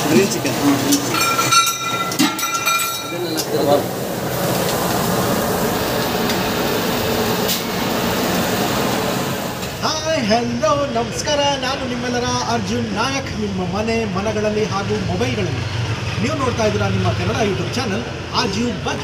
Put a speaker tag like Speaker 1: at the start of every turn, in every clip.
Speaker 1: grill chicken
Speaker 2: hi hello ನಮಸ್ಕಾರ ನಾನು ನಿಮ್ಮೆಲ್ಲರ ಅರ್ಜುನ್ ನಾಯಕ್ ನಿಮ್ಮ ಮನೆ ಮನಗಳಲ್ಲಿ ಹಾಗೂ ಮೊಬೈಲ್ಗಳಲ್ಲಿ ನೀವು ನೋಡ್ತಾ ಇದ್ದೀರಾ ನಿಮ್ಮ ಕನ್ನಡ ಯೂಟ್ಯೂಬ್ ಚಾನಲ್ ಆಜು ಬಜ್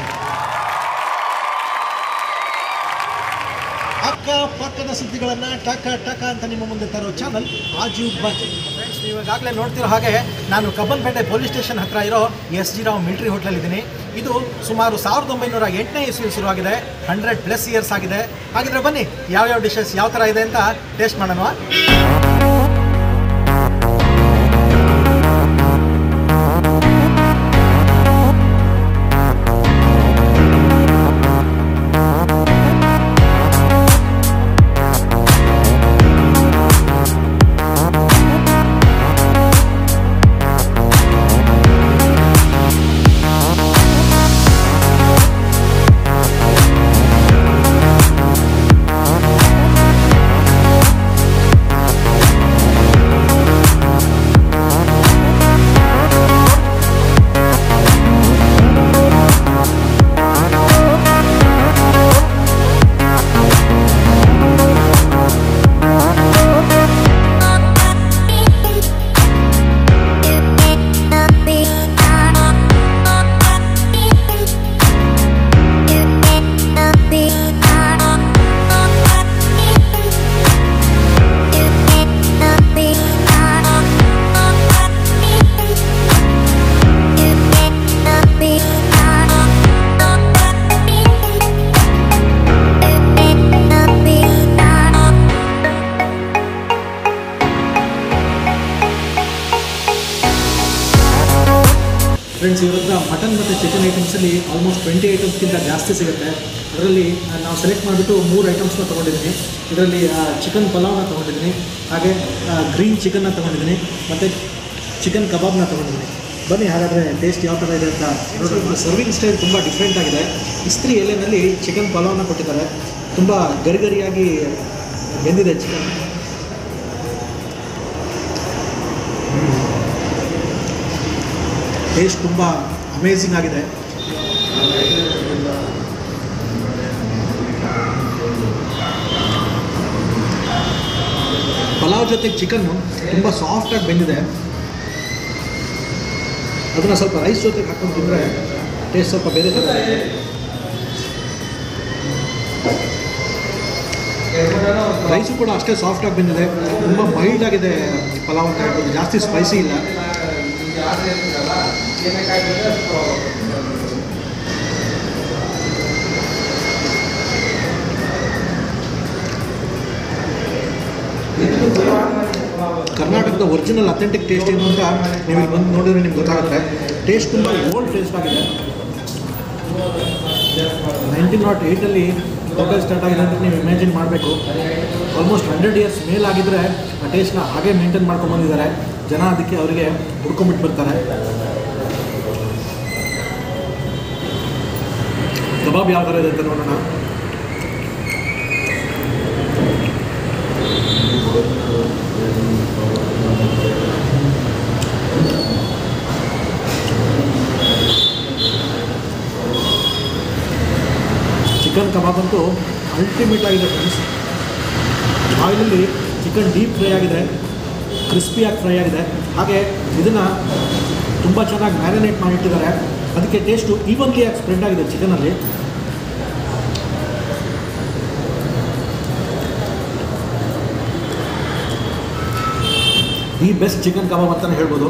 Speaker 2: ಅಕ್ಕ ಪಕ್ಕದ ಸುದ್ದಿಗಳನ್ನು ಟಕ ಟಕ ಅಂತ ನಿಮ್ಮ ಮುಂದೆ ತರೋ ಚಾನಲ್ ಆಜು ಬಜ್ ಫ್ರೆಂಡ್ಸ್ ನೀವು ಈಗಾಗಲೇ ನೋಡ್ತಿರೋ ಹಾಗೆ ನಾನು ಕಬ್ಬನ್ಪೇಟೆ ಪೊಲೀಸ್ ಸ್ಟೇಷನ್ ಹತ್ರ ಇರೋ S G Rao military hotel ಇದ್ದೀನಿ ಇದು ಸುಮಾರು ಸಾವಿರದ ಒಂಬೈನೂರ ಎಂಟನೇ ಇಸ್ವಿ ಶುರುವಾಗಿದೆ ಹಂಡ್ರೆಡ್ ಪ್ಲಸ್ ಇಯರ್ಸ್ ಆಗಿದೆ ಹಾಗಿದ್ರೆ ಬನ್ನಿ ಯಾವ್ಯಾವ ಡಿಶಸ್ ಯಾವ ಥರ ಇದೆ ಅಂತ ಟೇಸ್ಟ್ ಮಾಡೋಣ ಫ್ರೆಂಡ್ಸ್ ಇವ್ರ ಹತ್ರ ಮಟನ್ ಮತ್ತು ಚಿಕನ್ ಐಟಮ್ಸಲ್ಲಿ ಆಲ್ಮೋಸ್ಟ್ ಟ್ವೆಂಟಿ ಐಟಮ್ಸ್ಗಿಂತ ಜಾಸ್ತಿ ಸಿಗುತ್ತೆ ಅದರಲ್ಲಿ ನಾವು ಸೆಲೆಕ್ಟ್ ಮಾಡಿಬಿಟ್ಟು ಮೂರು ಐಟಮ್ಸ್ನ ತೊಗೊಂಡಿದ್ದೀನಿ ಇದರಲ್ಲಿ ಚಿಕನ್ ಪಲಾವ್ನ ತೊಗೊಂಡಿದ್ದೀನಿ ಹಾಗೆ ಗ್ರೀನ್ ಚಿಕನ್ನ ತೊಗೊಂಡಿದ್ದೀನಿ ಮತ್ತು ಚಿಕನ್ ಕಬಾಬ್ನ ತೊಗೊಂಡಿದ್ದೀನಿ ಬನ್ನಿ ಹಾಗಾದರೆ ಟೇಸ್ಟ್ ಯಾವ ಥರ ಇದೆ ಅಂತ ನೋಡೋಣ ಸರ್ವಿಂಗ್ ಸ್ಟೈಲ್ ತುಂಬ ಡಿಫ್ರೆಂಟ್ ಆಗಿದೆ ಇಸ್ತ್ರಿ ಎಲೆನಲ್ಲಿ ಚಿಕನ್ ಪಲಾವ್ನ ಕೊಟ್ಟಿದ್ದಾರೆ ತುಂಬ ಗರಿಗರಿಯಾಗಿ ಬೆಂದಿದೆ ಚಿಕನ್ ಟೇಸ್ಟ್ ತುಂಬ ಅಮೇಝಿಂಗ್ ಆಗಿದೆ ಪಲಾವ್ ಜೊತೆಗೆ ಚಿಕನ್ನು ತುಂಬ ಸಾಫ್ಟಾಗಿ ಬೆಂದಿದೆ ಅದನ್ನು ಸ್ವಲ್ಪ ರೈಸ್ ಜೊತೆಗೆ ಹಾಕೊಂಡು ತಿಂದರೆ ಟೇಸ್ಟ್ ಸ್ವಲ್ಪ ಬೇರೆ ಥರ ಇದೆ ರೈಸು ಕೂಡ ಅಷ್ಟೇ ಸಾಫ್ಟಾಗಿ ಬಂದಿದೆ ತುಂಬ ಮೈಲ್ಡ್ ಆಗಿದೆ ಈ ಪಲಾವ್ ಅಂತ ಹೇಳ್ಬೋದು ಜಾಸ್ತಿ ಸ್ಪೈಸಿ ಇಲ್ಲ ಕರ್ನಾಟಕದ ಒರಿಜಿನಲ್ ಅಥೆಂಟಿಕ್ ಟೇಸ್ಟ್ ಏನು ಅಂತ ನೀವು ಇಲ್ಲಿ ಬಂದು ನೋಡಿದ್ರೆ ನಿಮ್ಗೆ ಗೊತ್ತಾಗುತ್ತೆ ಟೇಸ್ಟ್ ತುಂಬ ಓಲ್ಡ್ ಟೇಸ್ಟ್ ಆಗಿದೆ ನೈನ್ಟೀನ್ ನಾಟ್ ಏಯ್ಟಲ್ಲಿ ಹೋಟೆಲ್ ಸ್ಟಾರ್ಟ್ ಆಗಿದೆ ಅಂತ ನೀವು ಇಮ್ಯಾಜಿನ್ ಮಾಡಬೇಕು ಆಲ್ಮೋಸ್ಟ್ ಹಂಡ್ರೆಡ್ ಇಯರ್ಸ್ ಮೇಲಾಗಿದ್ದರೆ ಆ ಟೇಸ್ಟ್ನ ಹಾಗೆ ಮೇಂಟೈನ್ ಮಾಡ್ಕೊಂಡು ಬಂದಿದ್ದಾರೆ ಜನ ಅದಕ್ಕೆ ಅವರಿಗೆ ಹುಡ್ಕೊಂಬಿಟ್ಟು ಬರ್ತಾರೆ ಕಬಾಬ್ ಯಾವ ಥರ ಇದೆ ಅಂತ ನೋಡೋಣ ಚಿಕನ್ ಕಬಾಬ್ ಅಂತೂ ಅಲ್ಟಿಮೇಟ್ ಆಗಿದೆ ಫ್ರೆಂಡ್ಸ್ ಆಯಿಲಲ್ಲಿ ಚಿಕನ್ ಡೀಪ್ ಫ್ರೈ ಆಗಿದೆ ಕ್ರಿಸ್ಪಿಯಾಗಿ ಫ್ರೈ ಆಗಿದೆ ಹಾಗೆ ಇದನ್ನು ತುಂಬ ಚೆನ್ನಾಗಿ ಮ್ಯಾರಿನೇಟ್ ಮಾಡಿಟ್ಟಿದ್ದಾರೆ ಅದಕ್ಕೆ ಟೇಸ್ಟು ಈವನ್ಲಿ ಆಗಿ ಸ್ಪ್ರೆಡ್ ಆಗಿದೆ ಚಿಕನಲ್ಲಿ ಈ ಬೆಸ್ಟ್ ಚಿಕನ್ ಕಬಾಬ್ ಅಂತಲೇ ಹೇಳ್ಬೋದು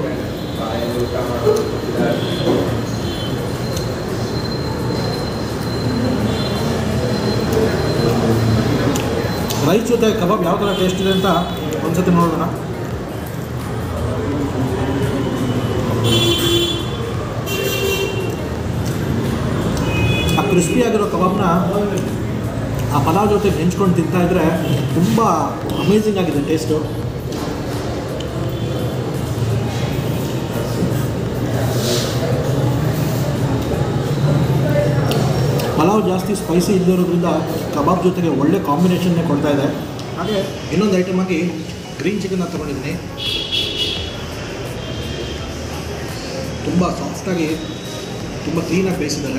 Speaker 2: ರೈಸ್ ಜೊತೆ ಕಬಾಬ್ ಯಾವ ಥರ ಟೇಸ್ಟ್ ಇದೆ ಅಂತ ಒಂದ್ಸತಿ ನೋಡೋಣ ಆ ಕ್ರಿಸ್ಪಿ ಆಗಿರೋ ಕಬಾಬ್ನ ಆ ಪಲಾವ್ ಜೊತೆ ನೆಂಚ್ಕೊಂಡು ತಿಂತಾ ಇದ್ರೆ ತುಂಬ ಅಮೇಝಿಂಗ್ ಆಗಿದೆ ಟೇಸ್ಟು ಪಲಾವ್ ಜಾಸ್ತಿ ಸ್ಪೈಸಿ ಇಲ್ಲದಿರೋದ್ರಿಂದ ಕಬಾಬ್ ಜೊತೆಗೆ ಒಳ್ಳೆ ಕಾಂಬಿನೇಷನ್ನೇ ಕೊಡ್ತಾ ಇದೆ ಹಾಗೆ ಇನ್ನೊಂದು ಐಟಮ್ ಆಗಿ ಗ್ರೀನ್ ಚಿಕನ್ನ ತೊಗೊಂಡಿದ್ದೀನಿ ತುಂಬ ಸಾಫ್ಟಾಗಿ ತುಂಬ ಕ್ಲೀನಾಗಿ ಬೇಯಿಸಿದ್ದಾರೆ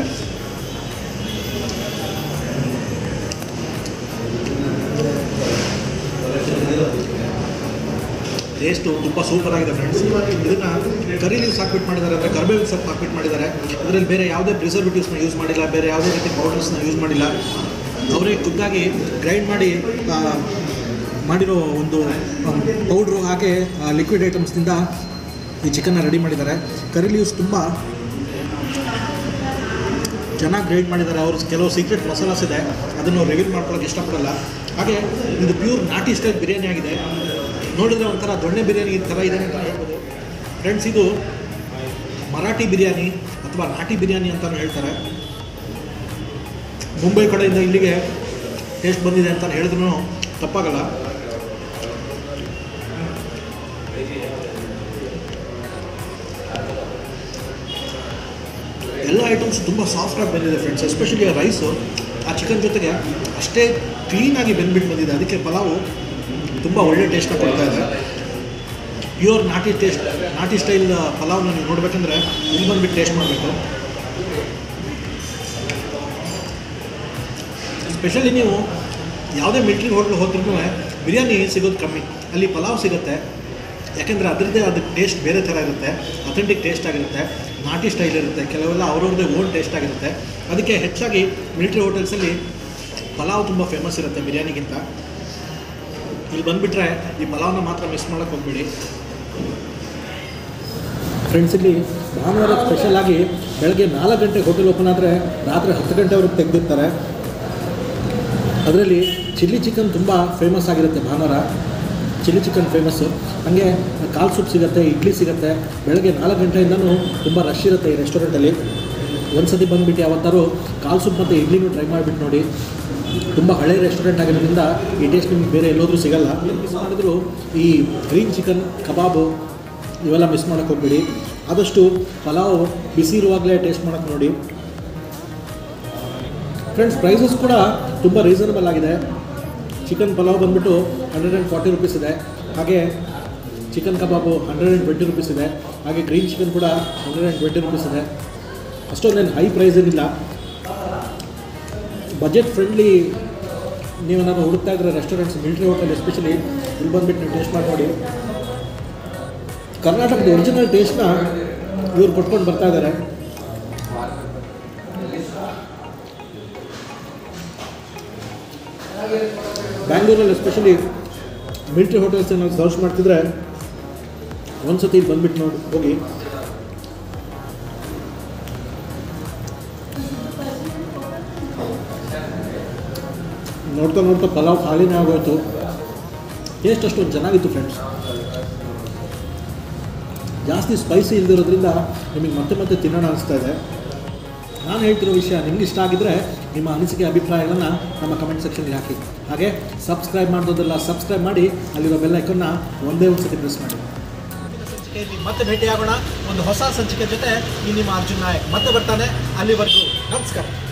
Speaker 2: ಟೇಸ್ಟು ತುಂಬ ಸೂಪರ್ ಆಗಿದೆ ಫ್ರೆಂಡ್ಸ್ ಇದನ್ನು ಕರಿ ಲೀವ್ಸ್ ಹಾಕ್ಬಿಟ್ಟು ಮಾಡಿದ್ದಾರೆ ಅಂದರೆ ಕರ್ಬೇವು ಸೊಪ್ಪು ಹಾಕ್ಬಿಟ್ಟು ಮಾಡಿದ್ದಾರೆ ಇದರಲ್ಲಿ ಬೇರೆ ಯಾವುದೇ ಪ್ರಿಸರ್ವೇಟಿವ್ಸ್ನ ಯೂಸ್ ಮಾಡಿಲ್ಲ ಬೇರೆ ಯಾವುದೇ ರೀತಿ ಪೌಡರ್ಸ್ನ ಯೂಸ್ ಮಾಡಿಲ್ಲ ಅವರೇ ಖುದ್ದಾಗಿ ಗ್ರೈಂಡ್ ಮಾಡಿ ಆ, ಮಾಡಿರೋ ಒಂದು ಪೌಡ್ರು ಹಾಗೆ ಲಿಕ್ವಿಡ್ ಐಟಮ್ಸ್ನಿಂದ ಈ ಚಿಕನ್ನ ರೆಡಿ ಮಾಡಿದ್ದಾರೆ ಕರಿ ಲೀವ್ಸ್ ತುಂಬ ಚೆನ್ನಾಗಿ ಗ್ರೈಂಡ್ ಮಾಡಿದ್ದಾರೆ ಅವರು ಕೆಲವು ಸೀಕ್ರೆಟ್ ಮಸಾಲಾಸ್ ಇದೆ ಅದನ್ನು ರಿವೀಲ್ ಮಾಡ್ಕೊಳ್ಳೋಕೆ ಇಷ್ಟಪಡಲ್ಲ ಹಾಗೆ ಇದು ಪ್ಯೂರ್ ನಾಟಿ ಸ್ಟೈಲ್ ಬಿರಿಯಾನಿ ಆಗಿದೆ ನೋಡಿದ್ರೆ ಒಂಥರ ದೊಣ್ಣೆ ಬಿರಿಯಾನಿ ಥರ ಇದೆ ಅಂತ ಹೇಳ್ಬೋದು ಫ್ರೆಂಡ್ಸ್ ಇದು ಮರಾಠಿ ಬಿರಿಯಾನಿ ಅಥವಾ ನಾಟಿ ಬಿರಿಯಾನಿ ಅಂತಲೂ ಹೇಳ್ತಾರೆ ಮುಂಬೈ ಕಡೆಯಿಂದ ಇಲ್ಲಿಗೆ ಟೇಸ್ಟ್ ಬಂದಿದೆ ಅಂತ ಹೇಳಿದ್ರು ತಪ್ಪಾಗಲ್ಲ ಎಲ್ಲ ಐಟಮ್ಸ್ ತುಂಬ ಸಾಫ್ಟಾಗಿ ಬಂದಿದೆ ಫ್ರೆಂಡ್ಸ್ ಎಸ್ಪೆಷಲಿ ರೈಸು ಆ ಚಿಕನ್ ಜೊತೆಗೆ ಅಷ್ಟೇ ಕ್ಲೀನಾಗಿ ಬೆಂದ್ಬಿಟ್ಟು ಬಂದಿದೆ ಅದಕ್ಕೆ ಪಲಾವು ತುಂಬ ಒಳ್ಳೆ ಟೇಸ್ಟ್ನ ಕೊಡ್ತಾ ಇದೆ ಪ್ಯೂರ್ ನಾಟಿ ಟೇಸ್ಟ್ ನಾಟಿ ಸ್ಟೈಲ್ ಪಲಾವ್ನ ನೀವು ನೋಡಬೇಕಂದ್ರೆ ಇಲ್ಲಿ ಬಂದುಬಿಟ್ಟು ಟೇಸ್ಟ್ ಮಾಡಬೇಕು ಸ್ಪೆಷಲಿ ನೀವು ಯಾವುದೇ ಮಿಲ್ಟ್ರಿ ಹೋಟ್ಲ್ ಹೋದ್ರೂ ಬಿರಿಯಾನಿ ಸಿಗೋದು ಕಮ್ಮಿ ಅಲ್ಲಿ ಪಲಾವ್ ಸಿಗುತ್ತೆ ಯಾಕೆಂದರೆ ಅದರದ್ದೇ ಅದು ಟೇಸ್ಟ್ ಬೇರೆ ಥರ ಇರುತ್ತೆ ಅಥೆಂಟಿಕ್ ಟೇಸ್ಟ್ ಆಗಿರುತ್ತೆ ನಾಟಿ ಸ್ಟೈಲ್ ಇರುತ್ತೆ ಕೆಲವೆಲ್ಲ ಅವ್ರವ್ರದ್ದೇ ಓನ್ ಟೇಸ್ಟ್ ಆಗಿರುತ್ತೆ ಅದಕ್ಕೆ ಹೆಚ್ಚಾಗಿ ಮಿಲಿಟ್ರಿ ಹೋಟೆಲ್ಸಲ್ಲಿ ಪಲಾವ್ ತುಂಬ ಫೇಮಸ್ ಇರುತ್ತೆ ಬಿರಿಯಾನಿಗಿಂತ ಇಲ್ಲಿ ಬಂದುಬಿಟ್ರೆ ಈ ಪಲಾವ್ನ ಮಾತ್ರ ಮಿಸ್ ಮಾಡೋಕ್ಕೆ ಹೋಗ್ಬೇಡಿ ಫ್ರೆಂಡ್ಸ್ ಇಲ್ಲಿ ಭಾನುವಾರ ಸ್ಪೆಷಲ್ ಆಗಿ ಬೆಳಗ್ಗೆ ನಾಲ್ಕು ಗಂಟೆಗೆ ಹೋಟೆಲ್ ಓಪನ್ ಆದರೆ ರಾತ್ರಿ ಹತ್ತು ಗಂಟೆವರೆಗೆ ತೆಗೆದಿರ್ತಾರೆ ಅದರಲ್ಲಿ ಚಿಲ್ಲಿ ಚಿಕನ್ ತುಂಬ ಫೇಮಸ್ ಆಗಿರುತ್ತೆ ಭಾನುವಾರ ಚಿಲ್ಲಿ ಚಿಕನ್ ಫೇಮಸ್ಸು ಹಾಗೆ ಕಾಲ್ ಸೂಪ್ ಸಿಗುತ್ತೆ ಇಡ್ಲಿ ಸಿಗುತ್ತೆ ಬೆಳಗ್ಗೆ ನಾಲ್ಕು ಗಂಟೆಯಿಂದನೂ ತುಂಬ ರಶ್ ಇರುತ್ತೆ ಈ ರೆಸ್ಟೋರೆಂಟಲ್ಲಿ ಒಂದು ಸತಿ ಬಂದುಬಿಟ್ಟು ಯಾವತ್ತಾರು ಕಾಲ್ ಸೂಪ್ ಮತ್ತು ಇಡ್ಲಿನೂ ಟ್ರೈ ಮಾಡಿಬಿಟ್ಟು ನೋಡಿ ತುಂಬ ಹಳೆ ರೆಸ್ಟೋರೆಂಟ್ ಆಗಿರೋದ್ರಿಂದ ಈ ಟೇಸ್ಟ್ ನಿಮ್ಗೆ ಬೇರೆ ಎಲ್ಲೋದ್ರೂ ಸಿಗಲ್ಲ ಮಿಸ್ ಮಾಡಿದ್ರು ಈ ಗ್ರೀನ್ ಚಿಕನ್ ಕಬಾಬು ಇವೆಲ್ಲ ಮಿಸ್ ಮಾಡೋಕ್ಕೆ ಹೋಗ್ಬೇಡಿ ಆದಷ್ಟು ಪಲಾವ್ ಬಿಸಿ ಇರುವಾಗಲೇ ಟೇಸ್ಟ್ ಮಾಡೋಕ್ಕೆ ನೋಡಿ ಫ್ರೆಂಡ್ಸ್ ಪ್ರೈಸಸ್ ಕೂಡ ತುಂಬ ರೀಸನಬಲ್ ಆಗಿದೆ ಚಿಕನ್ ಪಲಾವ್ ಬಂದ್ಬಿಟ್ಟು ಹಂಡ್ರೆಡ್ ಆ್ಯಂಡ್ ಫಾರ್ಟಿ ರುಪೀಸ್ ಇದೆ ಹಾಗೆ ಚಿಕನ್ ಕಬಾಬು ಹಂಡ್ರೆಡ್ ಆ್ಯಂಡ್ ಟ್ವೆಂಟಿ ರುಪೀಸ್ ಇದೆ ಹಾಗೆ ಗ್ರೀನ್ ಚಿಕನ್ ಕೂಡ ಹಂಡ್ರೆಡ್ ಆ್ಯಂಡ್ ಟ್ವೆಂಟಿ ರುಪೀಸ್ ಇದೆ ಅಷ್ಟೊಂದೇನು ಹೈ ಪ್ರೈಸ್ ಏನಿಲ್ಲ ಬಜೆಟ್ ಫ್ರೆಂಡ್ಲಿ ನೀವು ನಾನು ಹುಡುಕ್ತಾ ಇದ್ರೆ ರೆಸ್ಟೋರೆಂಟ್ಸ್ ಮಿಲ್ಟ್ರಿ ಹೋಟೆಲ್ ಎಸ್ಪೆಷಲಿ ಇಲ್ಲಿ ಬಂದುಬಿಟ್ಟು ನೀವು ಟೇಸ್ಟ್ ಮಾಡಿ ನೋಡಿ ಕರ್ನಾಟಕದ ಒರಿಜಿನಲ್ ಟೇಸ್ಟ್ನ ಇವ್ರು ಕೊಟ್ಕೊಂಡು ಬರ್ತಾ ಇದ್ದಾರೆ ಬ್ಯಾಂಗ್ಳೂರಲ್ಲಿ ಎಸ್ಪೆಷಲಿ ಮಿಲ್ಟ್ರಿ ಹೋಟೆಲ್ಸ್ ಏನಾದ್ರು ಸರ್ಚ್ ಮಾಡ್ತಿದ್ರೆ ಒಂದು ಸತಿ ಇಲ್ಲಿ ಬಂದ್ಬಿಟ್ಟು ನೋಡಿ ಹೋಗಿ ನೋಡ್ತಾ ನೋಡ್ತಾ ಪಲಾವ್ ಖಾಲಿನೇ ಆಗೋಯ್ತು ಟೇಸ್ಟ್ ಅಷ್ಟೊಂದು ಚೆನ್ನಾಗಿತ್ತು ಫ್ರೆಂಡ್ಸ್ ಜಾಸ್ತಿ ಸ್ಪೈಸಿ ಇಲ್ದಿರೋದ್ರಿಂದ ನಿಮಗೆ ಮತ್ತೆ ಮತ್ತೆ ತಿನ್ನೋಣ ಅನಿಸ್ತಾ ಇದೆ ನಾನು ಹೇಳ್ತಿರೋ ವಿಷಯ ನಿಮ್ಗೆ ಇಷ್ಟ ಆಗಿದ್ದರೆ ನಿಮ್ಮ ಅನಿಸಿಕೆ ಅಭಿಪ್ರಾಯಗಳನ್ನು ನಮ್ಮ ಕಮೆಂಟ್ ಸೆಕ್ಷನ್ಗೆ ಹಾಕಿ ಹಾಗೆ ಸಬ್ಸ್ಕ್ರೈಬ್ ಮಾಡೋದೆಲ್ಲ ಸಬ್ಸ್ಕ್ರೈಬ್ ಮಾಡಿ ಅಲ್ಲಿರೋ ಬೆಲ್ ಐಕನ್ನ ಒಂದೇ ಒಂದು ಸತಿ ಪ್ರೆಸ್ ಮಾಡಿ ಸಂಚಿಕೆಯಲ್ಲಿ ಮತ್ತೆ ಭೇಟಿಯಾಗೋಣ ಒಂದು ಹೊಸ ಸಂಚಿಕೆ ಜೊತೆ ಈ ನಿಮ್ಮ ಅರ್ಜುನ್ ನಾಯಕ್ ಮತ್ತೆ ಬರ್ತಾನೆ ಅಲ್ಲಿವರೆಗೂ ನಮಸ್ಕಾರ